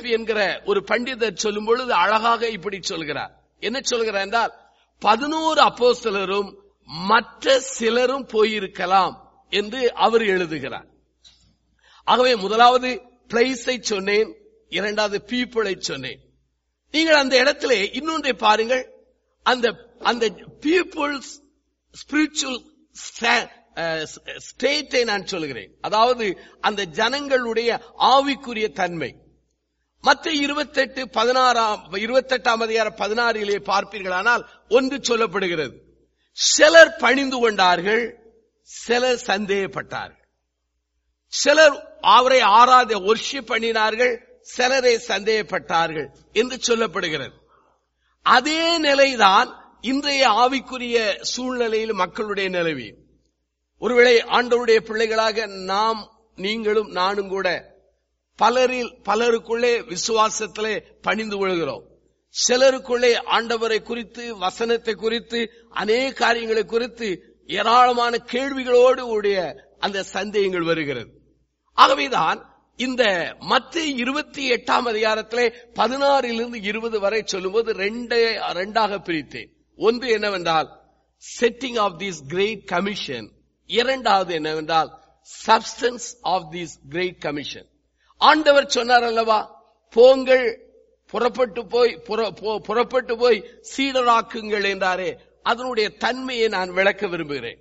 SP என்கிற ஒரு பண்டிதர் சொல்லும் பொழுது அழகாக இப்படி சொல்கிறார் என்ன சொல்கிறார் என்றால் பதினோரு அப்போஸ்தலரும் மற்ற சிலரும் போயிருக்கலாம் என்று அவர் எழுதுகிறார் ஆகவே முதலாவது பிளேஸை சொன்னேன் இரண்டாவது பீப்புளை சொன்னேன் நீங்கள் அந்த இடத்திலே இன்னொன்றை பாருங்கள் அந்த அந்த பீப்புள்ஸ் ஸ்பிரிச்சுவல் ஸ்டேட்டை நான் சொல்கிறேன் அதாவது அந்த ஜனங்களுடைய ஆவிக்குரிய தன்மை மற்ற இருபத்தெட்டு பதினாறாம் இருபத்தெட்டாம் அதிகாரம் பதினாறிலே பார்ப்பீர்களானால் ஒன்று சொல்லப்படுகிறது சிலர் பணிந்து கொண்டார்கள் சிலர் சந்தேகப்பட்டார்கள் சிலர் அவரை ஆராத ஒர்ஷிப் பண்ணினார்கள் சிலரை சந்தேகப்பட்டார்கள் என்று சொல்லப்படுகிறது அதே நிலைதான் இன்றைய ஆவிக்குரிய சூழ்நிலையில் மக்களுடைய நிலவி ஒருவேளை ஆண்டவருடைய பிள்ளைகளாக நாம் நீங்களும் நானும் கூட பலரில் பலருக்குள்ளே விசுவாசத்திலே பணிந்து கொள்கிறோம் சிலருக்குள்ளே ஆண்டவரை குறித்து வசனத்தை குறித்து அநேக காரியங்களை குறித்து ஏராளமான கேள்விகளோடு உடைய அந்த சந்தேகங்கள் வருகிறது ஆகவேதான் இந்த மத்த இருபத்தி எட்டாம் அதிகாரத்திலே பதினாறிலிருந்து இருபது வரை சொல்லும்போது ரெண்டே ரெண்டாக பிரித்தேன் ஒன்று என்னவென்றால் setting of this great commission இரண்டாவது என்னவென்றால் substance of this great commission ஆண்டவர் சொன்னார் அல்லவா போங்கள் புறப்பட்டு போய் புற- போ- புறப்பட்டு போய் சீடராக்குங்கள் என்றாரே அதனுடைய தன்மையை நான் விளக்க விரும்புகிறேன்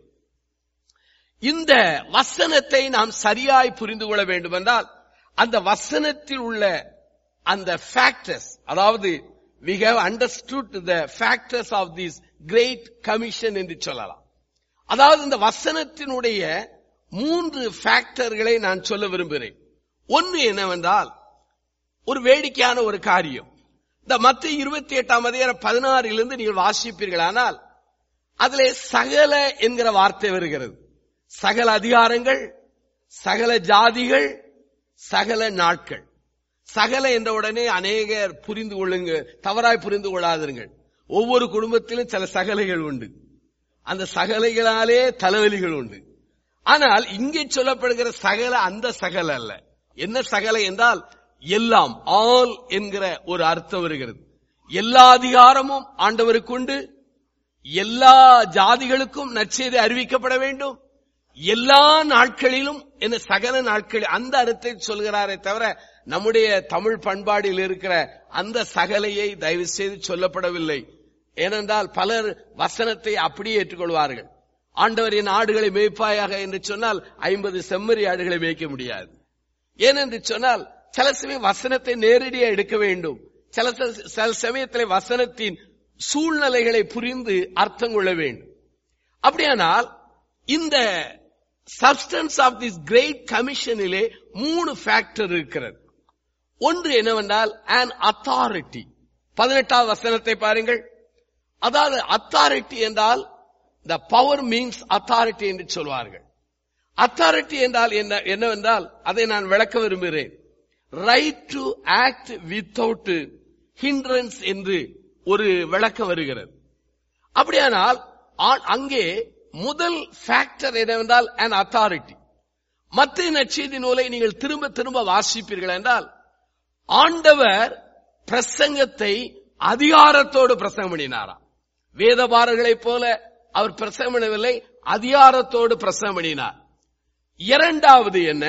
இந்த வசனத்தை நாம் சரியாய் புரிந்து கொள்ள வேண்டும் என்றால் அந்த வசனத்தில் உள்ள அந்த ஃபேக்டர்ஸ் அதாவது we have understood the factors of this great commission என்று சொல்லலாம் அதாவது இந்த வசனத்தினுடைய மூன்று ஃபேக்டர்களை நான் சொல்ல விரும்புகிறேன் ஒன்று என்னவென்றால் ஒரு வேடிக்கையான ஒரு காரியம் இந்த மத்த இருபத்தி எட்டாம் அதிகாரம் பதினாறிலிருந்து நீங்கள் வாசிப்பீர்களானால் அதிலே சகல என்கிற வார்த்தை வருகிறது சகல அதிகாரங்கள் சகல ஜாதிகள் சகல நாட்கள் சகல என்ற உடனே அநேகர் புரிந்து கொள்ளுங்க தவறாய் புரிந்து கொள்ளாதீர்கள் ஒவ்வொரு குடும்பத்திலும் சில சகலைகள் உண்டு அந்த சகலைகளாலே தலைவலிகள் உண்டு ஆனால் இங்கே சொல்லப்படுகிற சகல அந்த சகல அல்ல என்ன சகல என்றால் எல்லாம் ஆல் என்கிற ஒரு அர்த்தம் வருகிறது எல்லா அதிகாரமும் ஆண்டவருக்கு உண்டு எல்லா ஜாதிகளுக்கும் நற்செய்தி அறிவிக்கப்பட வேண்டும் எல்லா நாட்களிலும் என்ன சகல நாட்களில் அந்த அர்த்தத்தை சொல்கிறாரே தவிர நம்முடைய தமிழ் பண்பாடில் இருக்கிற அந்த சகலையை தயவு செய்து சொல்லப்படவில்லை ஏனென்றால் பலர் வசனத்தை அப்படியே ஏற்றுக்கொள்வார்கள் ஆண்டவரின் ஆடுகளை மேய்ப்பாயாக என்று சொன்னால் ஐம்பது செம்மறி ஆடுகளை மேய்க்க முடியாது ஏனென்று சொன்னால் சில சமயம் வசனத்தை நேரடியா எடுக்க வேண்டும் சில ச- சில சமயத்திலே வசனத்தின் சூழ்நிலைகளை புரிந்து அர்த்தம் கொள்ள வேண்டும் அப்படியானால் இந்த சப்ஸ்டன்ஸ் ஆஃப் திஸ் கிரேட் கமிஷனிலே மூணு ஃபேக்டர் இருக்கிறது ஒன்று என்னவென்றால் an அத்தாரிட்டி பதினெட்டாவது வசனத்தை பாருங்கள் அதாவது அத்தாரிட்டி என்றால் the பவர் மீன்ஸ் அத்தாரிட்டி என்று சொல்வார்கள் அத்தாரிட்டி என்றால் என்ன என்னவென்றால் அதை நான் விளக்க விரும்புகிறேன் right to act without hindrance என்று ஒரு விளக்கம் வருகிறது அப்படியானால் ஆ- அங்கே முதல் ஃபேக்டர் என்னவென்றால் an அத்தாரிட்டி மத்திய நச்செய்தி நூலை நீங்கள் திரும்ப திரும்ப வாசிப்பீர்கள் என்றால் ஆண்டவர் பிரசங்கத்தை அதிகாரத்தோடு பிரசங்கம் பண்ணினாராம் வேதபாரர்களைப் போல அவர் பிரசங்கம் பண்ணவில்லை அதிகாரத்தோடு பிரசங்கம் பண்ணினார் இரண்டாவது என்ன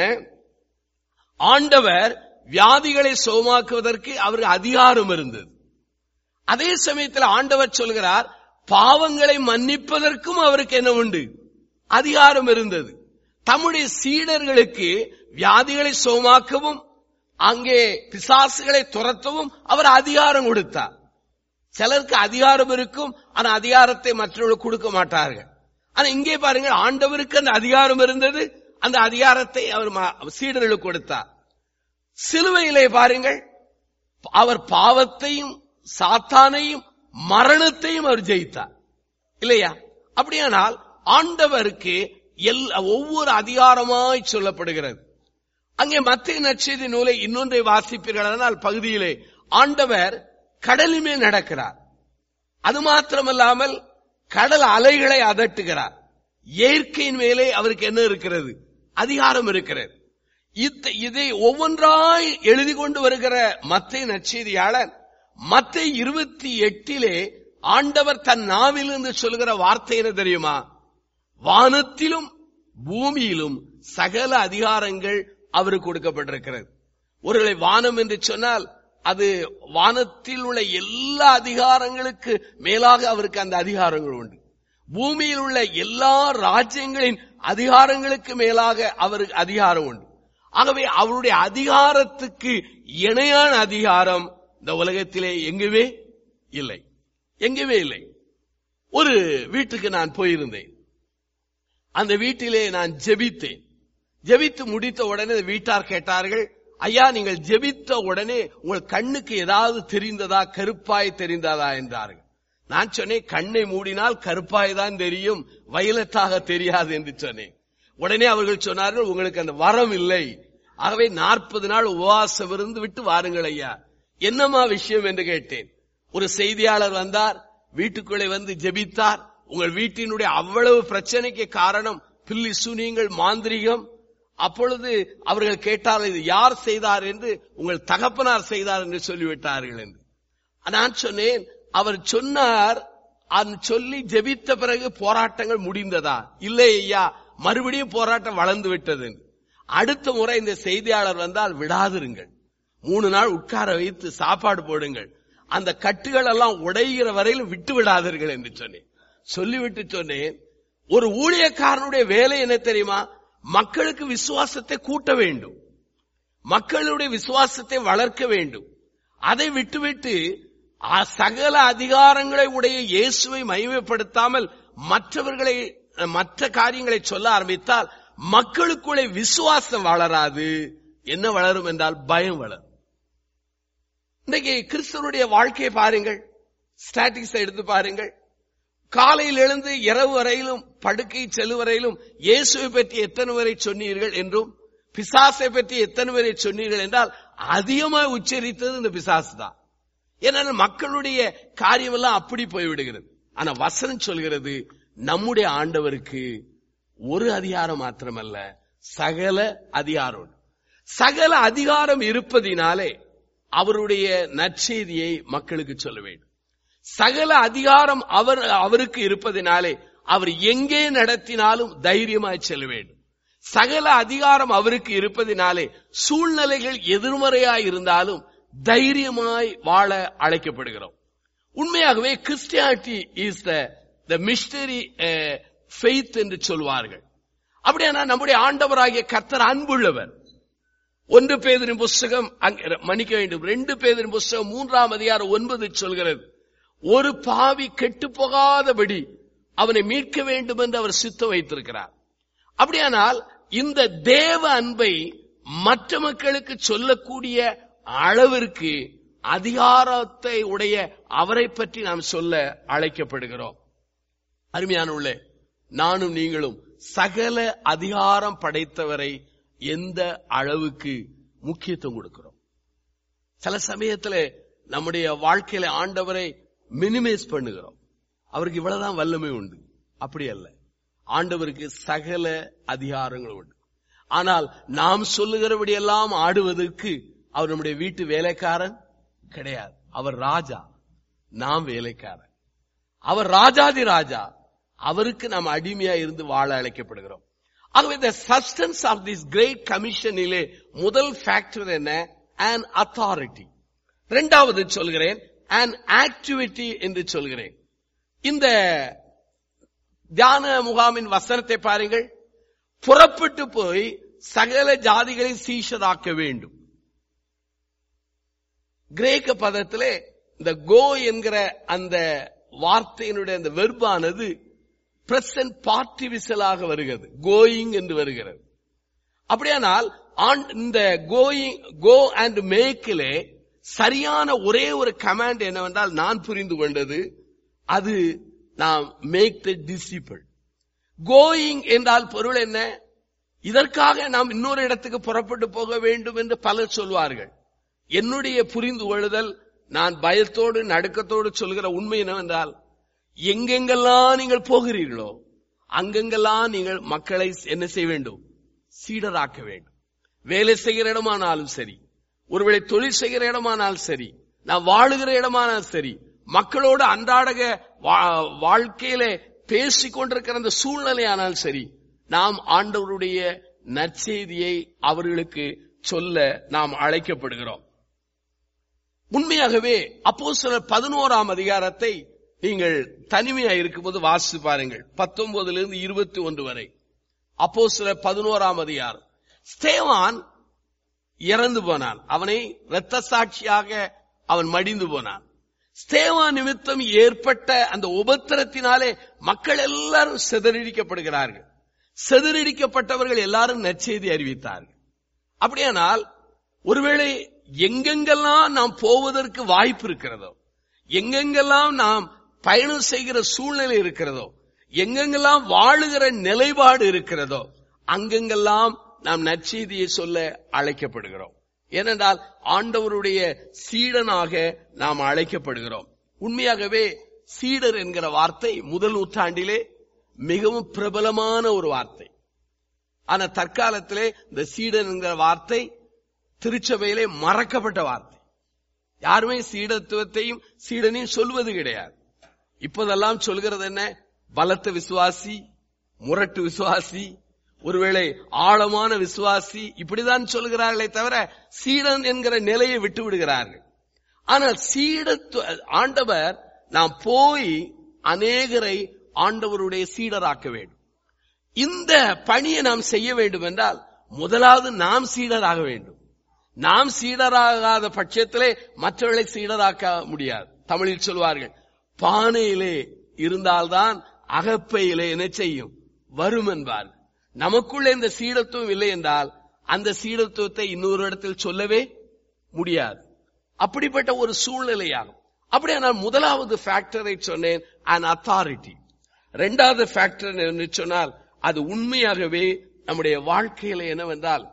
ஆண்டவர் வியாதிகளை சுகமாக்குவதற்கு அவருக்கு அதிகாரம் இருந்தது அதே சமயத்தில் ஆண்டவர் சொல்கிறார் பாவங்களை மன்னிப்பதற்கும் அவருக்கு என்ன உண்டு அதிகாரம் இருந்தது தம்முடைய சீடர்களுக்கு வியாதிகளை சுகமாக்கவும் அங்கே பிசாசுகளை துரத்தவும் அவர் அதிகாரம் கொடுத்தார் சிலருக்கு அதிகாரம் இருக்கும் ஆனா அதிகாரத்தை மற்றவர்களுக்கு கொடுக்க மாட்டார்கள் ஆனா இங்கே பாருங்க ஆண்டவருக்கு அந்த அதிகாரம் இருந்தது அந்த அதிகாரத்தை அவர் ம- சீடர்களுக்கு கொடுத்தார் சிலுவையிலே பாருங்கள் அவர் பாவத்தையும் சாத்தானையும் மரணத்தையும் அவர் ஜெயித்தார் இல்லையா அப்படியானால் ஆண்டவருக்கு எல்லா ஒவ்வொரு அதிகாரமாய் சொல்லப்படுகிறது அங்கே மத்திய நற்செய்தி நூலை இன்னொன்றை வாசிப்பீர்களானால் பகுதியிலே ஆண்டவர் கடலின் மேல் நடக்கிறார் அது மாத்திரமல்லாமல் கடல் அலைகளை அதட்டுகிறார் இயற்கையின் மேலே அவருக்கு என்ன இருக்கிறது அதிகாரம் இருக்கிறது இத்த- இதை ஒவ்வொன்றாய் எழுதி கொண்டு வருகிற மத்திய நற்செய்தியாளர் மத்திய இருபத்தி எட்டிலே ஆண்டவர் தன் நாவிலிருந்து சொல்கிற வார்த்தை என்ன தெரியுமா வானத்திலும் பூமியிலும் சகல அதிகாரங்கள் அவருக்கு கொடுக்கப்பட்டிருக்கிறது ஒருவேளை வானம் என்று சொன்னால் அது வானத்தில் உள்ள எல்லா அதிகாரங்களுக்கு மேலாக அவருக்கு அந்த அதிகாரங்கள் உண்டு பூமியில் உள்ள எல்லா ராஜ்யங்களின் அதிகாரங்களுக்கு மேலாக அவருக்கு அதிகாரம் உண்டு ஆகவே அவருடைய அதிகாரத்துக்கு இணையான அதிகாரம் இந்த உலகத்திலே எங்குமே இல்லை எங்குமே இல்லை ஒரு வீட்டுக்கு நான் போயிருந்தேன் அந்த வீட்டிலே நான் ஜெபித்தேன் ஜெபித்து முடித்த உடனே அந்த வீட்டார் கேட்டார்கள் ஐயா நீங்கள் ஜெபித்த உடனே உங்கள் கண்ணுக்கு ஏதாவது தெரிந்ததா கருப்பாய் தெரிந்ததா என்றார்கள் நான் சொன்னேன் கண்ணை மூடினால் கருப்பாய் தான் தெரியும் வயலட்டாக தெரியாது என்று சொன்னேன் உடனே அவர்கள் சொன்னார்கள் உங்களுக்கு அந்த வரம் இல்லை ஆகவே நாற்பது நாள் உபவாசம் இருந்து விட்டு வாருங்கள் ஐயா என்னம்மா விஷயம் என்று கேட்டேன் ஒரு செய்தியாளர் வந்தார் வீட்டுக்குள்ளே வந்து ஜெபித்தார் உங்கள் வீட்டினுடைய அவ்வளவு பிரச்சனைக்கு காரணம் பில்லி சுனியங்கள் மாந்திரிகம் அப்பொழுது அவர்கள் கேட்டார்கள் இது யார் செய்தார் என்று உங்கள் தகப்பனார் செய்தார் என்று சொல்லிவிட்டார்கள் என்று நான் சொன்னேன் அவர் சொன்னார் அந்த சொல்லி ஜெபித்த பிறகு போராட்டங்கள் முடிந்ததா இல்லை ஐயா மறுபடியும் போராட்டம் வளர்ந்து விட்டது என்று. அடுத்த முறை இந்த செய்தியாளர் வந்தால் விடாதிருங்கள் மூணு நாள் உட்கார வைத்து சாப்பாடு போடுங்கள் அந்த கட்டுகள் எல்லாம் உடைகிற வரையிலும் விட்டு விடாதீர்கள் என்று சொன்னேன் சொல்லிவிட்டு சொன்னேன் ஒரு ஊழியக்காரனுடைய வேலை என்ன தெரியுமா மக்களுக்கு விசுவாசத்தை கூட்ட வேண்டும் மக்களுடைய விசுவாசத்தை வளர்க்க வேண்டும் அதை விட்டுவிட்டு அ- சகல அதிகாரங்களை உடைய இயேசுவை மகிமைப்படுத்தாமல் மற்றவர்களை மற்ற காரியங்களை சொல்ல ஆரம்பித்தால் மக்களுக்குள்ளே விசுவாசம் வளராது என்ன வளரும் என்றால் பயம் வளரும் இன்னைக்கு கிறிஸ்தவனுடைய வாழ்க்கையை பாருங்கள் ஸ்டாட்டிக்ஸ் எடுத்து பாருங்கள் காலையில் எழுந்து இரவு வரையிலும் படுக்கை செல்லுவரையிலும் இயேசுவை பற்றி எத்தனை வரை சொன்னீர்கள் என்றும் பிசாசை பற்றி எத்தனை வரை சொன்னீர்கள் என்றால் அதிகமாக உச்சரித்தது இந்த பிசாசு தான் ஏன்னா மக்களுடைய காரியம் எல்லாம் அப்படி போய்விடுகிறது ஆனா வசனம் சொல்கிறது நம்முடைய ஆண்டவருக்கு ஒரு அதிகாரம் மாத்திரமல்ல சகல அதிகாரம் உண்டு. சகல அதிகாரம் இருப்பதினாலே அவருடைய நற்செய்தியை மக்களுக்கு சொல்ல வேண்டும் சகல அதிகாரம் அவர் அவருக்கு இருப்பதினாலே அவர் எங்கே நடத்தினாலும் தைரியமாய் செல்ல வேண்டும் சகல அதிகாரம் அவருக்கு இருப்பதினாலே சூழ்நிலைகள் எதிர்மறையாய் இருந்தாலும் தைரியமாய் வாழ அழைக்கப்படுகிறோம் உண்மையாகவே Christianity is the mystery faith என்று சொல்வார்கள் அப்படியானா நம்முடைய ஆண்டவராகிய கர்த்தர் அன்புள்ளவர் ஒன்று பேதரின் புஸ்தகம் அங்க- மன்னிக்க வேண்டும் ரெண்டு பேதரின் புஸ்தகம் மூன்றாம் அதிகாரம் ஒன்பது சொல்கிறது ஒரு பாவி கெட்டு போகாதபடி அவனை மீட்க வேண்டும் என்று அவர் சித்தம் வைத்திருக்கிறார் அப்படியானால் இந்த தேவ அன்பை மற்ற மக்களுக்கு சொல்லக்கூடிய அளவிற்கு அதிகாரத்தை உடைய அவரை பற்றி நாம் சொல்ல அழைக்கப்படுகிறோம் அருமையான உள்ளே நானும் நீங்களும் சகல அதிகாரம் படைத்தவரை எந்த அளவுக்கு முக்கியத்துவம் கொடுக்கிறோம் சில சமயத்துல நம்முடைய வாழ்க்கையில ஆண்டவரை மினிமைஸ் பண்ணுகிறோம் அவருக்கு இவ்வளவுதான் வல்லமை உண்டு அப்படி அல்ல ஆண்டவருக்கு சகல அதிகாரங்கள் உண்டு ஆனால் நாம் சொல்லுகிறபடி எல்லாம் ஆடுவதற்கு அவர் நம்முடைய வீட்டு வேலைக்காரன் கிடையாது அவர் ராஜா நாம் வேலைக்காரன் அவர் ராஜாதி ராஜா அவருக்கு நாம் அடிமையா இருந்து வாழ அழைக்கப்படுகிறோம் ஆகவே இந்த சப்ஸ்டன்ஸ் ஆஃப் திஸ் கிரேட் கமிஷனிலே முதல் ஃபேக்டர் என்ன அன் அத்தாரிட்டி இரண்டாவது சொல்கிறேன் அன் ஆக்டிவிட்டி என்று சொல்கிறேன் இந்த தியான முகாமின் வசனத்தை பாருங்கள் புறப்பட்டு போய் சகல ஜாதிகளை சீஷராக்க வேண்டும் கிரேக்க பதத்திலே இந்த கோ என்கிற அந்த வார்த்தையினுடைய அந்த வெர்பானது பிரசன்ட் பார்ட்டிவிசலாக வருகிறது கோயிங் என்று வருகிறது அப்படியானால் ஆண்- இந்த கோயிங் கோ அண்ட் மேக்கிலே சரியான ஒரே ஒரு கமாண்ட் என்னவென்றால் நான் புரிந்து கொண்டது அது நாம் மேக் த டிசிபிள் கோயிங் என்றால் பொருள் என்ன இதற்காக நாம் இன்னொரு இடத்துக்கு புறப்பட்டு போக வேண்டும் என்று பலர் சொல்வார்கள் என்னுடைய புரிந்து கொள்ளுதல் நான் பயத்தோடு நடுக்கத்தோடு சொல்கிற உண்மை என்னவென்றால் எங்கெங்கெல்லாம் நீங்கள் போகிறீர்களோ அங்கெங்கெல்லாம் நீங்கள் மக்களை என்ன செய்ய வேண்டும் சீடராக்க வேண்டும் வேலை செய்கிற இடமானாலும் சரி ஒருவேளை தொழில் செய்கிற இடமானாலும் சரி நான் வாழுகிற இடமானாலும் சரி மக்களோடு அன்றாடக வா- வாழ்க்கையில பேசிக் கொண்டிருக்கிற அந்த சூழ்நிலையானாலும் சரி நாம் ஆண்டவருடைய நற்செய்தியை அவர்களுக்கு சொல்ல நாம் அழைக்கப்படுகிறோம் உண்மையாகவே அப்போ சிலர் பதினோராம் அதிகாரத்தை நீங்கள் தனிமையா இருக்கும்போது வாசித்து பாருங்கள் பத்தொன்பதுல இருந்து இருபத்தி ஒன்று வரை அப்போ சிலர் பதினோராம் அதிகாரம் ஸ்தேவான் இறந்து போனான் அவனை இரத்த சாட்சியாக அவன் மடிந்து போனான் ஸ்தேவா நிமித்தம் ஏற்பட்ட அந்த உபத்திரத்தினாலே மக்கள் எல்லாரும் சிதறடிக்கப்படுகிறார்கள் சிதறடிக்கப்பட்டவர்கள் எல்லாரும் நற்செய்தி அறிவித்தார்கள் அப்படியானால் ஒருவேளை எங்கெங்கெல்லாம் நாம் போவதற்கு வாய்ப்பு இருக்கிறதோ எங்கெங்கெல்லாம் நாம் பயணம் செய்கிற சூழ்நிலை இருக்கிறதோ எங்கெங்கெல்லாம் வாழுகிற நிலைப்பாடு இருக்கிறதோ அங்கெங்கெல்லாம் நாம் நற்செய்தியை சொல்ல அழைக்கப்படுகிறோம் ஏனென்றால் ஆண்டவருடைய சீடனாக நாம் அழைக்கப்படுகிறோம் உண்மையாகவே சீடர் என்கிற வார்த்தை முதல் நூற்றாண்டிலே மிகவும் பிரபலமான ஒரு வார்த்தை ஆனா தற்காலத்திலே இந்த சீடன் என்கிற வார்த்தை திருச்சபையிலே மறக்கப்பட்ட வார்த்தை யாருமே சீடத்துவத்தையும் சீடனையும் சொல்வது கிடையாது இப்போதெல்லாம் சொல்கிறது என்ன பலத்த விசுவாசி முரட்டு விசுவாசி ஒருவேளை ஆழமான விசுவாசி இப்படிதான் சொல்கிறார்களே தவிர சீடன் என்கிற நிலையை விட்டு விடுகிறார்கள் ஆனால் சீடத்துவ ஆண்டவர் நாம் போய் அநேகரை ஆண்டவருடைய சீடராக்க வேண்டும் இந்த பணியை நாம் செய்ய வேண்டும் என்றால் முதலாவது நாம் சீடராக வேண்டும் நாம் சீடராகாத பட்சத்திலே மற்றவர்களை சீடராக்க முடியாது தமிழில் சொல்வார்கள் பானையிலே இருந்தால்தான் அகப்பையிலே என்ன செய்யும் வரும் என்பார் நமக்குள்ள இந்த சீடத்துவம் இல்லை என்றால் அந்த சீடத்துவத்தை இன்னொரு இடத்தில் சொல்லவே முடியாது அப்படிப்பட்ட ஒரு சூழ்நிலையாகும் அப்படியானால் முதலாவது ஃபேக்டரை சொன்னேன் அன் அத்தாரிட்டி இரண்டாவது ஃபேக்டர் என்று சொன்னால் அது உண்மையாகவே நம்முடைய வாழ்க்கையில என்னவென்றால்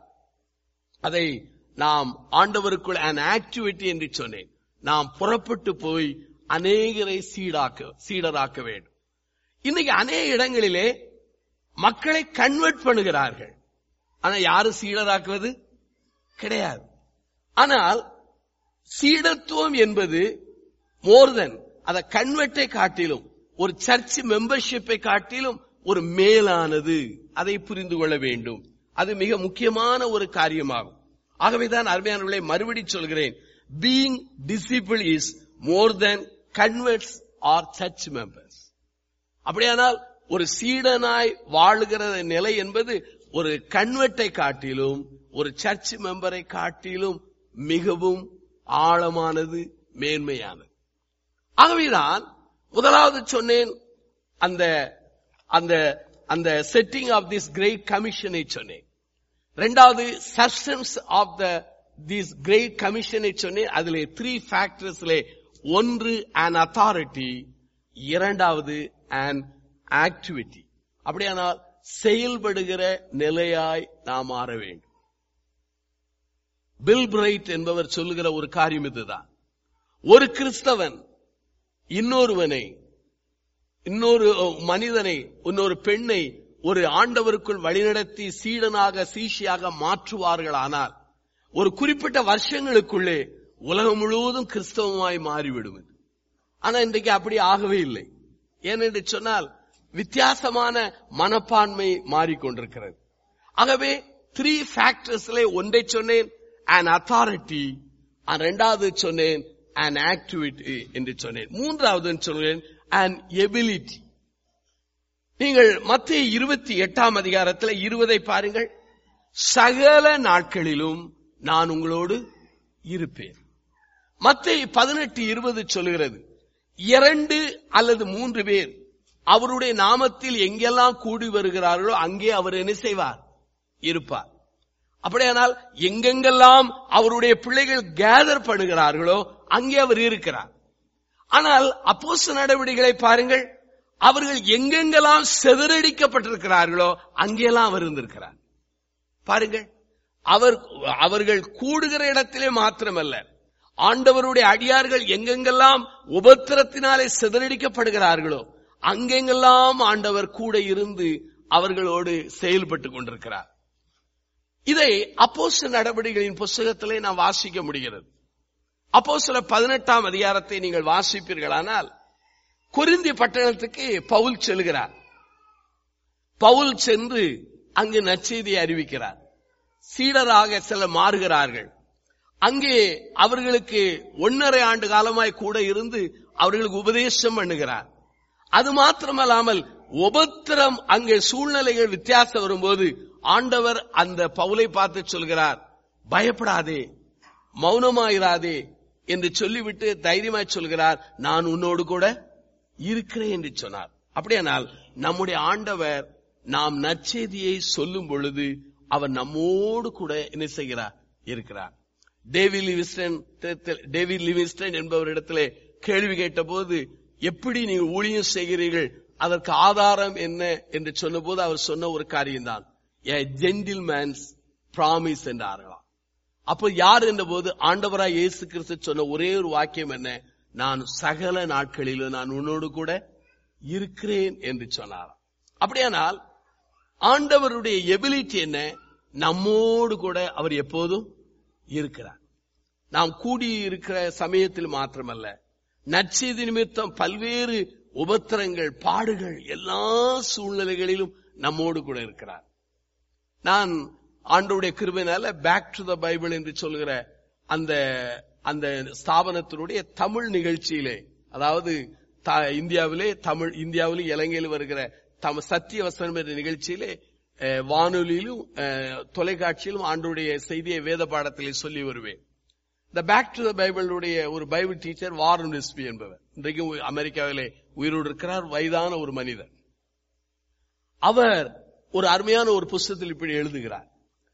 அதை நாம் ஆண்டவருக்குள் an ஆக்டிவிட்டி என்று சொன்னேன் நாம் புறப்பட்டு போய் அநேகரை சீடாக்க சீடராக்க வேண்டும் இன்னைக்கு அநேக இடங்களிலே மக்களை கன்வெர்ட் பண்ணுகிறார்கள் ஆனா யாரும் சீடராக்குவது கிடையாது ஆனால் சீடத்துவம் என்பது மோர் தென் அத கன்வெர்ட்டை காட்டிலும் ஒரு சர்ச் மெம்பர்ஷிப்பை காட்டிலும் ஒரு மேலானது அதை புரிந்து கொள்ள வேண்டும் அது மிக முக்கியமான ஒரு காரியமாகும் ஆகவேதான் அருமையானவர்களை மறுபடி சொல்கிறேன் being disciple is more than converts or church members அப்படியானால் ஒரு சீடனாய் வாழுகிற நிலை என்பது ஒரு கன்வெர்ட்டை காட்டிலும் ஒரு சர்ச் மெம்பரை காட்டிலும் மிகவும் ஆழமானது மேன்மையானது ஆகவேதான் முதலாவது சொன்னேன் அந்த அந்த அந்த செட்டிங் ஆஃப் திஸ் கிரேட் கமிஷனை சொன்னேன் ரெண்டாவது substance of the this great கமிஷனை சொன்னேன் அதிலே த்ரீ ஃபேக்டர்ஸ்ல ஒன்று an அத்தாரிட்டி இரண்டாவது an ஆக்டிவிட்டி அப்படியானால் செயல்படுகிற நிலையாய் நாம் மாற வேண்டும் பில் பிரைட் என்பவர் சொல்லுகிற ஒரு காரியம் இதுதான் ஒரு கிறிஸ்தவன் இன்னொருவனை இன்னொரு மனிதனை இன்னொரு பெண்ணை ஒரு ஆண்டவருக்குள் வழிநடத்தி சீடனாக சீஷியாக மாற்றுவார்களானால் ஒரு குறிப்பிட்ட வருஷங்களுக்குள்ளே உலகம் முழுவதும் கிறிஸ்தவமாய் மாறிவிடும் என்று. ஆனா இன்றைக்கு அப்படி ஆகவே இல்லை ஏனென்று சொன்னால் வித்தியாசமான மனப்பான்மை மாறிக்கொண்டிருக்கிறது ஆகவே த்ரீ ஃபேக்டர்ஸ்ல ஒன்றை சொன்னேன் an அத்தாரிட்டி இரண்டாவது சொன்னேன் an ஆக்டிவிட்டி என்று சொன்னேன் மூன்றாவது சொன்னேன் an எபிலிட்டி நீங்கள் மத்திய இருபத்தி எட்டாம் அதிகாரத்தில் இருபதை பாருங்கள் சகல நாட்களிலும் நான் உங்களோடு இருப்பேன் மத்திய பதினெட்டு இருபது சொல்லுகிறது இரண்டு அல்லது மூன்று பேர் அவருடைய நாமத்தில் எங்கெல்லாம் கூடி வருகிறார்களோ அங்கே அவர் என்ன செய்வார் இருப்பார் அப்படியானால் எங்கெங்கெல்லாம் அவருடைய பிள்ளைகள் கேதர் பண்ணுகிறார்களோ அங்கே அவர் இருக்கிறார் ஆனால் அப்போஸ் நடவடிக்கைகளை பாருங்கள் அவர்கள் எங்கெங்கெல்லாம் செதறடிக்கப்பட்டிருக்கிறார்களோ அங்கெல்லாம் அவர் இருந்திருக்கிறார் பாருங்கள் அவர் அவர்கள் கூடுகிற இடத்திலே மாத்திரமல்ல ஆண்டவருடைய அடியார்கள் எங்கெங்கெல்லாம் உபத்திரத்தினாலே சிதறடிக்கப்படுகிறார்களோ அங்கெங்கெல்லாம் ஆண்டவர் கூட இருந்து அவர்களோடு செயல்பட்டு கொண்டிருக்கிறார் இதை அப்போஸ்தல நடவடிக்கைகளின் புஸ்தகத்திலே நாம் வாசிக்க முடிகிறது அப்போ சில பதினெட்டாம் அதிகாரத்தை நீங்கள் வாசிப்பீர்களானால் குறிந்தி பட்டணத்துக்கு பவுல் செல்கிறார் பவுல் சென்று அங்கு நற்செய்தியை அறிவிக்கிறார் சீடராக சில மாறுகிறார்கள் அங்கே அவர்களுக்கு ஒன்னரை ஆண்டு காலமாய் கூட இருந்து அவர்களுக்கு உபதேசம் பண்ணுகிறார் அது மாத்திரமல்லாமல் உபத்திரம் அங்கே சூழ்நிலைகள் வித்தியாசம் வரும்போது ஆண்டவர் அந்த பவுலை பார்த்து சொல்கிறார் பயப்படாதே மௌனமாயிராதே என்று சொல்லிவிட்டு தைரியமாய் சொல்கிறார் நான் உன்னோடு கூட இருக்கிறேன் என்று சொன்னார் அப்படியானால் நம்முடைய ஆண்டவர் நாம் நற்செய்தியை சொல்லும் பொழுது அவர் நம்மோடு கூட என்ன செய்கிறார் இருக்கிறார் டேவிட் லிவிஸ்டன் டேவிட் லிவிஸ்டன் என்பவரிடத்திலே கேள்வி கேட்டபோது எப்படி நீங்கள் ஊழியம் செய்கிறீர்கள் அதற்கு ஆதாரம் என்ன என்று சொன்னபோது அவர் சொன்ன ஒரு காரியம்தான் ஏ ஜென்டில் மேன்ஸ் ப்ராமிஸ் என்றார்களாம் அப்ப யார் என்ற போது ஆண்டவராய் இயேசு கிறிஸ்து சொன்ன ஒரே ஒரு வாக்கியம் என்ன நான் சகல நாட்களிலும் நான் உன்னோடு கூட இருக்கிறேன் என்று சொன்னாராம் அப்படியானால் ஆண்டவருடைய எபிலிட்டி என்ன நம்மோடு கூட அவர் எப்போதும் இருக்கிறார் நாம் கூடி இருக்கிற சமயத்தில் மாத்திரமல்ல நற்செய்தி நிமித்தம் பல்வேறு உபத்திரங்கள் பாடுகள் எல்லா சூழ்நிலைகளிலும் நம்மோடு கூட இருக்கிறார் நான் ஆண்டோடைய கிருபையினால பேக் டு த பைபிள் என்று சொல்கிற அந்த அந்த ஸ்தாபனத்தினுடைய தமிழ் நிகழ்ச்சியிலே அதாவது த- இந்தியாவிலே தமிழ் இந்தியாவிலும் இலங்கையில் வருகிற தம சத்திய வசனம் என்ற நிகழ்ச்சியிலே அஹ், வானொலியிலும் அஹ், தொலைக்காட்சியிலும் ஆண்டுடைய செய்தியை வேத பாடத்திலே சொல்லி வருவேன் இந்த பேக் டு த பைபிளுடைய ஒரு பைபிள் டீச்சர் வாரன் ரெஸ்பி என்பவர் இன்றைக்கும் அமெரிக்காவிலே உயிரோடு இருக்கிறார் வயதான ஒரு மனிதர் அவர் ஒரு அருமையான ஒரு புஸ்தகத்தில் இப்படி எழுதுகிறார்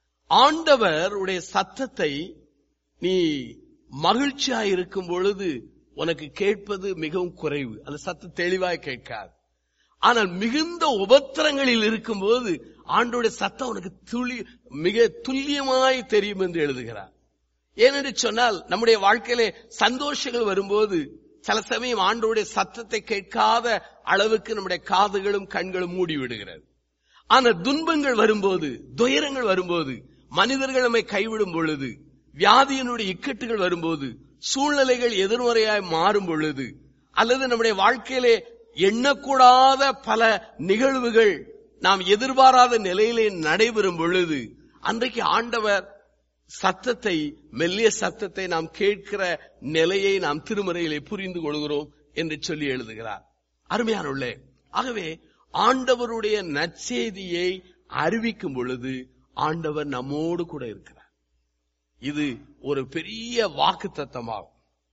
ஆண்டவர் உடைய சத்தத்தை நீ மகிழ்ச்சியா இருக்கும் பொழுது உனக்கு கேட்பது மிகவும் குறைவு அந்த சத்தம் தெளிவாய் கேட்காது ஆனால் மிகுந்த உபத்திரங்களில் இருக்கும்போது ஆண்டோடைய சத்தம் உனக்கு துளி மிக துல்லியமாய் தெரியும் என்று எழுதுகிறார் ஏனென்று சொன்னால் நம்முடைய வாழ்க்கையிலே சந்தோஷங்கள் வரும்போது சில சமயம் ஆண்டோடைய சத்தத்தை கேட்காத அளவுக்கு நம்முடைய காதுகளும் கண்களும் மூடி விடுகிறது ஆனா துன்பங்கள் வரும்போது துயரங்கள் வரும்போது மனிதர்கள் நம்மை கைவிடும் பொழுது வியாதியினுடைய இக்கட்டுகள் வரும்போது சூழ்நிலைகள் எதிர்மறையாய் மாறும் பொழுது அல்லது நம்முடைய வாழ்க்கையிலே எண்ணக்கூடாத பல நிகழ்வுகள் நாம் எதிர்பாராத நிலையிலே நடைபெறும் பொழுது அன்றைக்கு ஆண்டவர் சத்தத்தை மெல்லிய சத்தத்தை நாம் கேட்கிற நிலையை நாம் திருமறையிலே புரிந்து கொள்கிறோம் என்று சொல்லி எழுதுகிறார் அருமையானுள்ளே ஆகவே ஆண்டவருடைய நற்செய்தியை அறிவிக்கும் பொழுது ஆண்டவர் நம்மோடு கூட இருக்கிறார் இது ஒரு பெரிய வாக்கு தத்தமாகும்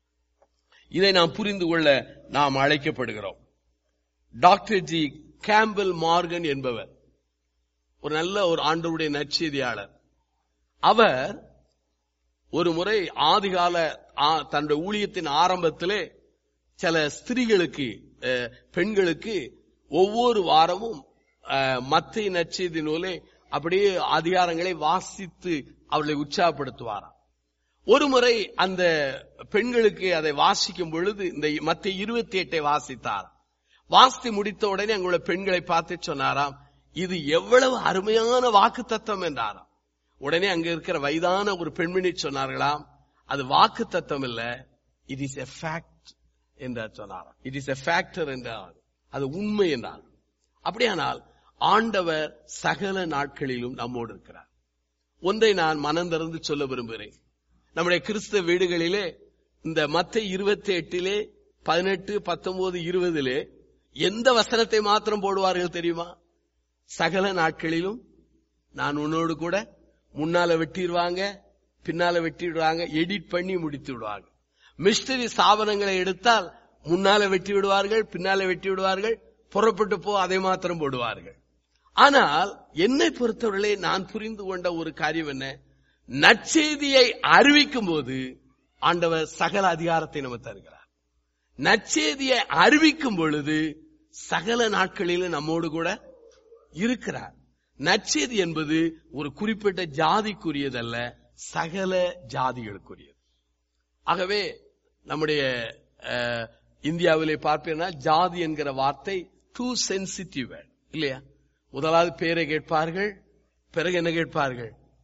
இதை நாம் புரிந்து கொள்ள நாம் அழைக்கப்படுகிறோம் டாக்டர் ஜி கேம்பல் மார்கன் என்பவர் ஒரு நல்ல ஒரு ஆண்டவருடைய நற்செய்தியாளர் அவர் ஒரு முறை ஆதிகால ஆ- தன்னுடைய ஊழியத்தின் ஆரம்பத்திலே சில ஸ்திரீகளுக்கு அஹ், பெண்களுக்கு ஒவ்வொரு வாரமும் அஹ், மத்திய நற்செய்தி நூலே அப்படியே அதிகாரங்களை வாசித்து அவர்களை உற்சாகப்படுத்துவாராம் ஒரு முறை அந்த பெண்களுக்கு அதை வாசிக்கும் பொழுது இந்த மத்திய இருபத்தி எட்டை வாசித்தார் வாசித்து முடித்த உடனே அங்குள்ள பெண்களை பார்த்து சொன்னாராம் இது எவ்வளவு அருமையான வாக்கு தத்துவம் என்றாராம் உடனே அங்க இருக்கிற வயதான ஒரு பெண்மணி சொன்னார்களாம் அது வாக்கு தத்துவம் இல்ல இட் இஸ் எ ஃபேக்ட் என்றார் சொன்னாராம் இட் இஸ் எ ஃபேக்டர் என்றார் அது உண்மை என்றார் அப்படியானால் ஆண்டவர் சகல நாட்களிலும் நம்மோடு இருக்கிறார் ஒன்றை நான் மனம் திறந்து சொல்ல விரும்புகிறேன் நம்முடைய கிறிஸ்தவ வீடுகளிலே இந்த மத்த இருபத்தி எட்டிலே பதினெட்டு பத்தொன்பது இருபதிலே எந்த வசனத்தை மாத்திரம் போடுவார்கள் தெரியுமா சகல நாட்களிலும் நான் உன்னோடு கூட முன்னால வெட்டிடுவாங்க பின்னால வெட்டிடுவாங்க எடிட் பண்ணி முடித்து விடுவாங்க மிஸ்டரி சாபனங்களை எடுத்தால் முன்னால வெட்டி விடுவார்கள் பின்னால வெட்டி விடுவார்கள் புறப்பட்டு போ அதை மாத்திரம் போடுவார்கள் ஆனால் என்னை பொறுத்தவரையிலே நான் புரிந்து கொண்ட ஒரு காரியம் என்ன நற்செய்தியை அறிவிக்கும் போது ஆண்டவர் சகல அதிகாரத்தை நமக்கு தருகிறார் நற்செய்தியை அறிவிக்கும் பொழுது சகல நாட்களிலும் நம்மோடு கூட இருக்கிறார் நற்செய்தி என்பது ஒரு குறிப்பிட்ட ஜாதிக்குரியதல்ல சகல ஜாதிகளுக்குரியது ஆகவே நம்முடைய அஹ், இந்தியாவிலே பார்ப்பீங்கன்னா ஜாதி என்கிற வார்த்தை டூ சென்சிட்டிவ் இல்லையா முதலாவது பேரை கேட்பார்கள் பிறகு என்ன கேட்பார்கள்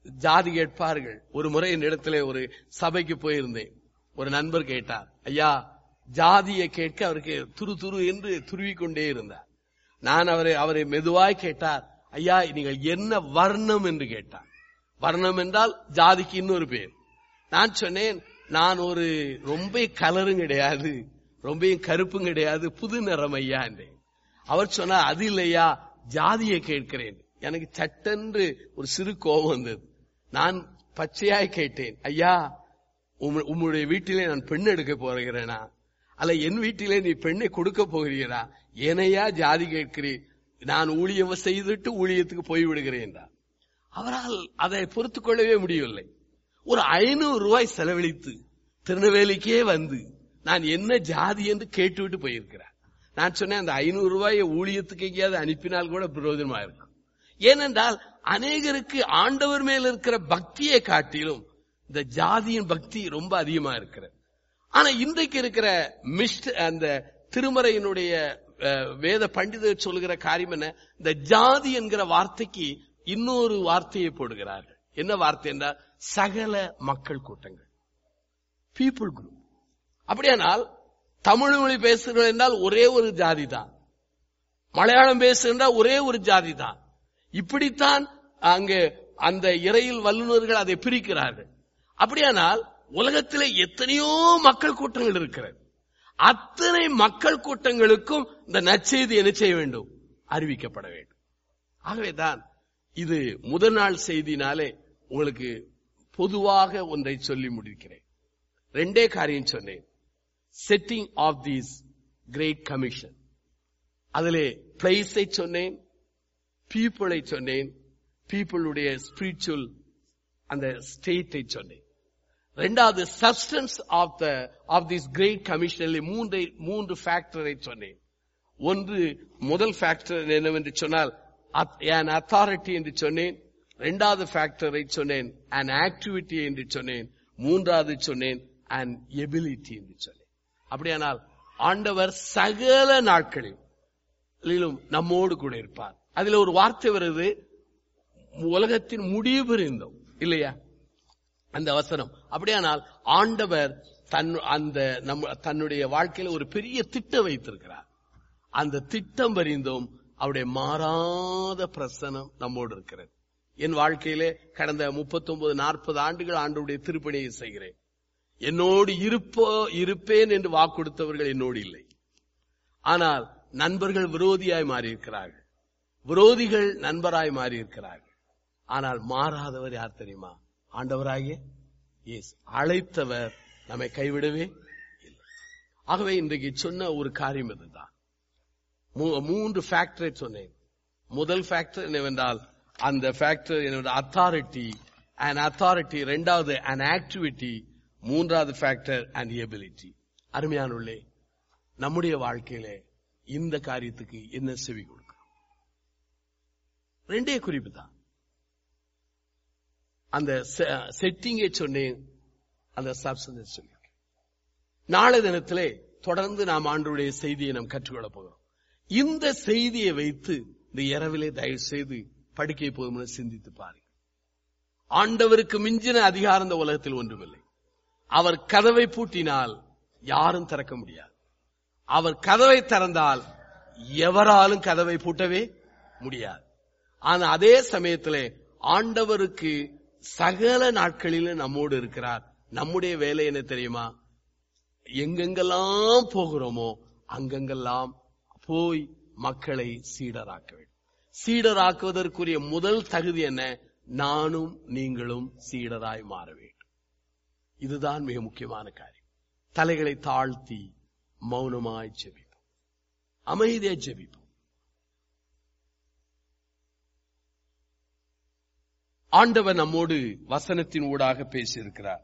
ஜாதி கேட்பார்கள் ஒரு முறை என்னிடத்துல ஒரு சபைக்கு போயிருந்தேன் ஒரு நண்பர் கேட்டார் ஐயா ஜாதியை கேட்க அவருக்கு துரு துரு என்று துருவிக் கொண்டே இருந்தார் நான் அவரை அவரை மெதுவாய் கேட்டார் ஐயா நீங்கள் என்ன வர்ணம் என்று கேட்டார் வர்ணம் என்றால் ஜாதிக்கு இன்னொரு பேர் நான் சொன்னேன் நான் ஒரு ரொம்ப கலரும் கிடையாது ரொம்ப கருப்பும் கிடையாது புது நிறம் ஐயா என்றேன் அவர் சொன்னார் அது இல்லையா ஜாதியை கேட்கிறேன் எனக்கு சட்டென்று ஒரு சிறு கோபம் வந்தது நான் பச்சையாய் கேட்டேன் ஐயா உம்ம- உம்முடைய வீட்டிலே நான் பெண் எடுக்க போகிறேனா அல்ல என் வீட்டிலே நீ பெண்ணை கொடுக்க போகிறீரா ஏனையா ஜாதி கேட்கிறேன் நான் ஊழியம் செய்துட்டு ஊழியத்துக்கு போய் விடுகிறேன் என்றார். அவரால் அதை பொறுத்துக் கொள்ளவே முடியவில்லை ஒரு ஐநூறு ரூபாய் செலவழித்து திருநெல்வேலிக்கே வந்து நான் என்ன ஜாதி என்று கேட்டுவிட்டு போயிருக்கிறார் நான் சொன்னேன் அந்த ஐநூறு ரூபாயை ஊழியத்துக்கு எங்கேயாவது அனுப்பினால் கூட பிரயோஜனமா இருக்கும் ஏனென்றால் அநேகருக்கு ஆண்டவர் மேல் இருக்கிற பக்தியை காட்டிலும் இந்த ஜாதியின் பக்தி ரொம்ப அதிகமா இருக்கிறது ஆனா இன்றைக்கு இருக்கிற மிஸ்ட் அந்த திருமறையினுடைய அஹ், வேத பண்டிதர் சொல்லுகிற காரியம் என்ன இந்த ஜாதி என்கிற வார்த்தைக்கு இன்னொரு வார்த்தையை போடுகிறார்கள் என்ன வார்த்தை என்றால் சகல மக்கள் கூட்டங்கள் பீப்புள் குரூப் அப்படியானால் தமிழ் மொழி பேசுகிறோம் என்றால் ஒரே ஒரு ஜாதி தான் மலையாளம் பேசுகின்ற ஒரே ஒரு ஜாதி தான் இப்படித்தான் அங்கே அந்த இறையில் வல்லுநர்கள் அதை பிரிக்கிறார்கள் அப்படியானால் உலகத்திலே எத்தனையோ மக்கள் கூட்டங்கள் இருக்கிறது அத்தனை மக்கள் கூட்டங்களுக்கும் இந்த நற்செய்தி என்ன செய்ய வேண்டும் அறிவிக்கப்பட வேண்டும் ஆகவேதான் இது முதல் நாள் செய்தினாலே உங்களுக்கு பொதுவாக ஒன்றை சொல்லி முடிக்கிறேன் ரெண்டே காரியம் சொன்னேன் setting of these great commission அதிலே பிளேஸை சொன்னேன் பீப்புளை சொன்னேன் பீப்புளுடைய ஸ்பிரிச்சுவல் அந்த ஸ்டேட்டை சொன்னேன் ரெண்டாவது substance of the of this great கமிஷனில் மூன்றை மூன்று ஃபேக்டரை சொன்னேன் ஒன்று முதல் ஃபேக்டர் என்னவென்று சொன்னால் an அத்தாரிட்டி என்று சொன்னேன் இரண்டாவது ஃபேக்டரை சொன்னேன் an ஆக்டிவிட்டி என்று சொன்னேன் மூன்றாவது சொன்னேன் an எபிலிட்டி என்று சொன்னேன் அப்படியானால் ஆண்டவர் சகல நாட்களிலும் நம்மோடு கூட இருப்பார் அதுல ஒரு வார்த்தை வருது உலகத்தின் முடிவு இருந்தோம் இல்லையா அந்த வசனம் அப்படியானால் ஆண்டவர் தன் அந்த நம்ம தன்னுடைய வாழ்க்கையில ஒரு பெரிய திட்டம் வைத்திருக்கிறார் அந்த திட்டம் வரிந்தும் அவருடைய மாறாத பிரசனம் நம்மோடு இருக்கிறது என் வாழ்க்கையிலே கடந்த 39 நாற்பது ஆண்டுகள் ஆண்டுடைய திருப்பணியை செய்கிறேன் என்னோடு இருப்போ இருப்பேன் என்று வாக்கு கொடுத்தவர்கள் என்னோடு இல்லை ஆனால் நண்பர்கள் விரோதியாய் மாறியிருக்கிறார்கள் விரோதிகள் நண்பராய் மாறியிருக்கிறார்கள் ஆனால் மாறாதவர் யார் தெரியுமா ஆண்டவராகிய இயேசு அழைத்தவர் நம்மை கைவிடவே இல்லை ஆகவே இன்றைக்கு சொன்ன ஒரு காரியம் இதுதான் மூ- மூன்று ஃபேக்டரை சொன்னேன் முதல் ஃபேக்டர் என்னவென்றால் அந்த ஃபேக்டர் என்னோட அத்தாரிட்டி அண்ட் அத்தாரிட்டி ரெண்டாவது அண்ட் ஆக்டிவிட்டி மூன்றாவது ஃபேக்டர் அண்ட் எபிலிட்டி அருமையானுள்ளே நம்முடைய வாழ்க்கையிலே இந்த காரியத்துக்கு என்ன செவி கொடுக்கிறோம் ரெண்டே குறிப்பு தான் அந்த செட்டிங்கை சொன்னேன் அந்த சப்ஸ்டன்ஸ் சொல்லியிருக்கேன் நாளை தினத்திலே தொடர்ந்து நாம் ஆண்டுடைய செய்தியை நாம் கற்றுக்கொள்ள போகிறோம் இந்த செய்தியை வைத்து இந்த இரவிலே தயவு செய்து படிக்க போதும் சிந்தித்து பாருங்கள் ஆண்டவருக்கு மிஞ்சின அதிகாரம் இந்த உலகத்தில் ஒன்றுமில்லை அவர் கதவை பூட்டினால் யாரும் திறக்க முடியாது அவர் கதவை திறந்தால் எவராலும் கதவை பூட்டவே முடியாது ஆனா அதே சமயத்திலே ஆண்டவருக்கு சகல நாட்களிலும் நம்மோடு இருக்கிறார் நம்முடைய வேலை என்ன தெரியுமா எங்கெங்கெல்லாம் போகிறோமோ அங்கெங்கெல்லாம் போய் மக்களை சீடராக்க வேண்டும் சீடராக்குவதற்குரிய முதல் தகுதி என்ன நானும் நீங்களும் சீடராய் மாற வேண்டும் இதுதான் மிக முக்கியமான காரியம் தலைகளை தாழ்த்தி மௌனமாய் ஜெபிப்போம் அமைதியா ஜெபிப்போம் ஆண்டவர் நம்மோடு வசனத்தின் ஊடாக பேசியிருக்கிறார்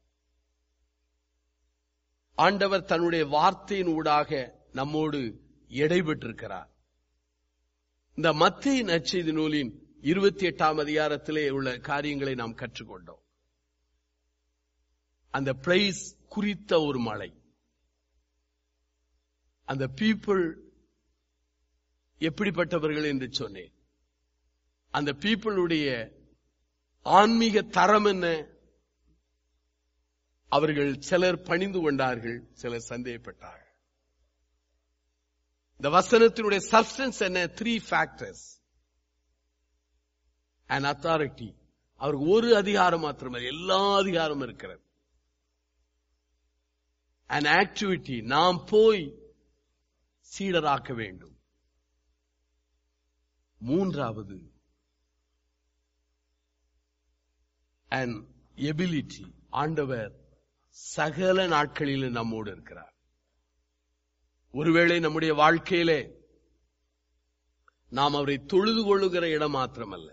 ஆண்டவர் தன்னுடைய வார்த்தையின் ஊடாக நம்மோடு இடைபெற்றிருக்கிறார் இந்த மத்திய நற்செய்தி நூலின் இருபத்தி எட்டாம் அதிகாரத்திலே உள்ள காரியங்களை நாம் கற்றுக்கொண்டோம் அந்த பிளேஸ் குறித்த ஒரு மலை அந்த பீப்புள் எப்படிப்பட்டவர்கள் என்று சொன்னேன் அந்த பீப்புளுடைய ஆன்மீக தரம் என்ன அவர்கள் சிலர் பணிந்து கொண்டார்கள் சிலர் சந்தேகப்பட்டார்கள் இந்த வசனத்தினுடைய சப்ஸ்டன்ஸ் என்ன த்ரீ ஃபேக்டர்ஸ் அண்ட் அத்தாரிட்டி அவருக்கு ஒரு அதிகாரம் மாத்திரமல்ல எல்லா அதிகாரமும் இருக்கிறது அண்ட் ஆக்டிவிட்டி நாம் போய் சீடராக்க வேண்டும் மூன்றாவது அண்ட் எபிலிட்டி ஆண்டவர் சகல நாட்களிலும் நம்மோடு இருக்கிறார் ஒருவேளை நம்முடைய வாழ்க்கையிலே நாம் அவரை தொழுது கொள்ளுகிற இடம் மாத்திரமல்ல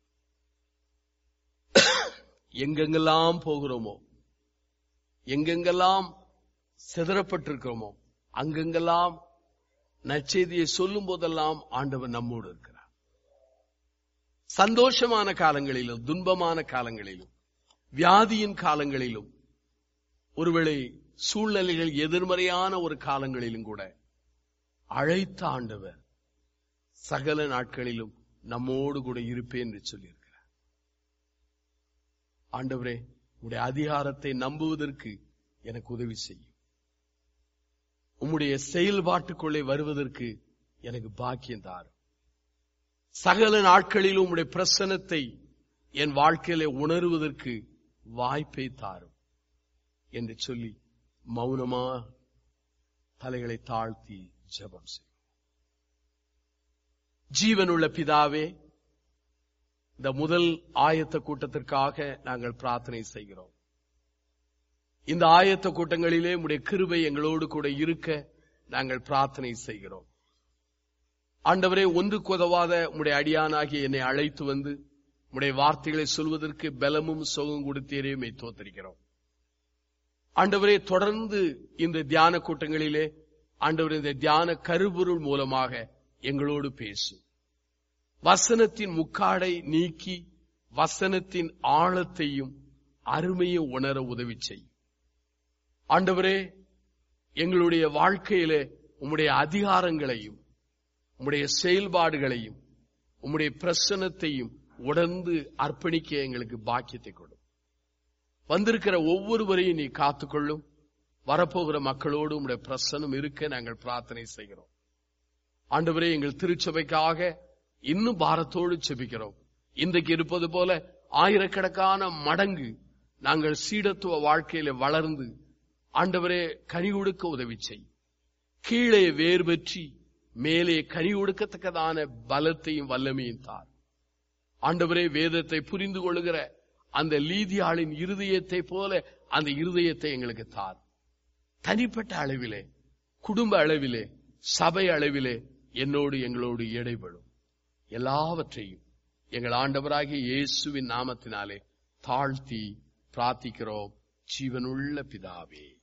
எங்கெங்கெல்லாம் போகிறோமோ எங்கெங்கெல்லாம் சிதறப்பட்டிருக்கிறோமோ அங்கெங்கெல்லாம் நற்செய்தியை சொல்லும் போதெல்லாம் ஆண்டவர் நம்மோடு இருக்கிறார் சந்தோஷமான காலங்களிலும் துன்பமான காலங்களிலும் வியாதியின் காலங்களிலும் ஒருவேளை சூழ்நிலைகள் எதிர்மறையான ஒரு காலங்களிலும் கூட அழைத்த ஆண்டவர் சகல நாட்களிலும் நம்மோடு கூட இருப்பேன் என்று சொல்லியிருக்கிறார் ஆண்டவரே உடைய அதிகாரத்தை நம்புவதற்கு எனக்கு உதவி செய்யும் உம்முடைய செயல்பாட்டுக்குள்ளே வருவதற்கு எனக்கு பாக்கியம் தாரும் சகல நாட்களிலும் உம்முடைய பிரசனத்தை என் வாழ்க்கையில உணர்வதற்கு வாய்ப்பை தாரும் என்று சொல்லி மௌனமா தலைகளை தாழ்த்தி ஜெபம் செய்யும் ஜீவனுள்ள பிதாவே இந்த முதல் ஆயத்த கூட்டத்திற்காக நாங்கள் பிரார்த்தனை செய்கிறோம் இந்த ஆயத்த கூட்டங்களிலே உடைய கிருபை எங்களோடு கூட இருக்க நாங்கள் பிரார்த்தனை செய்கிறோம் ஆண்டவரே ஒன்று கொதவாத உடைய அடியானாகிய என்னை அழைத்து வந்து உடைய வார்த்தைகளை சொல்வதற்கு பலமும் சுகம் கொடுத்தேரே மெய் தோத்தரிக்கிறோம் ஆண்டவரே தொடர்ந்து இந்த தியான கூட்டங்களிலே ஆண்டவர் இந்த தியான கருபொருள் மூலமாக எங்களோடு பேசும் வசனத்தின் முக்காடை நீக்கி வசனத்தின் ஆழத்தையும் அருமையும் உணர உதவி செய்யும் ஆண்டவரே எங்களுடைய வாழ்க்கையிலே உம்முடைய அதிகாரங்களையும் உம்முடைய செயல்பாடுகளையும் உம்முடைய பிரசனத்தையும் உணர்ந்து அர்ப்பணிக்க எங்களுக்கு பாக்கியத்தை கொடும் வந்திருக்கிற ஒவ்வொருவரையும் நீ காத்துக்கொள்ளும் வரப்போகிற மக்களோடு உம்முடைய பிரசனம் இருக்க நாங்கள் பிரார்த்தனை செய்கிறோம் ஆண்டவரே எங்கள் திருச்சபைக்காக இன்னும் பாரத்தோடு செபிக்கிறோம் இன்றைக்கு இருப்பது போல ஆயிரக்கணக்கான மடங்கு நாங்கள் சீடத்துவ வாழ்க்கையில வளர்ந்து ஆண்டவரே கனி கொடுக்க உதவி செய் கீழே வேர் பெற்றி மேலே கனி கொடுக்கத்தக்கதான பலத்தையும் வல்லமையும் தார் ஆண்டவரே வேதத்தை புரிந்து கொள்ளுகிற அந்த லீதியாளின் இருதயத்தை போல அந்த இருதயத்தை எங்களுக்கு தார் தனிப்பட்ட அளவிலே குடும்ப அளவிலே சபை அளவிலே என்னோடு எங்களோடு இடைபடும் எல்லாவற்றையும் எங்கள் ஆண்டவராகிய இயேசுவின் நாமத்தினாலே தாழ்த்தி பிரார்த்திக்கிறோம் ஜீவனுள்ள பிதாவே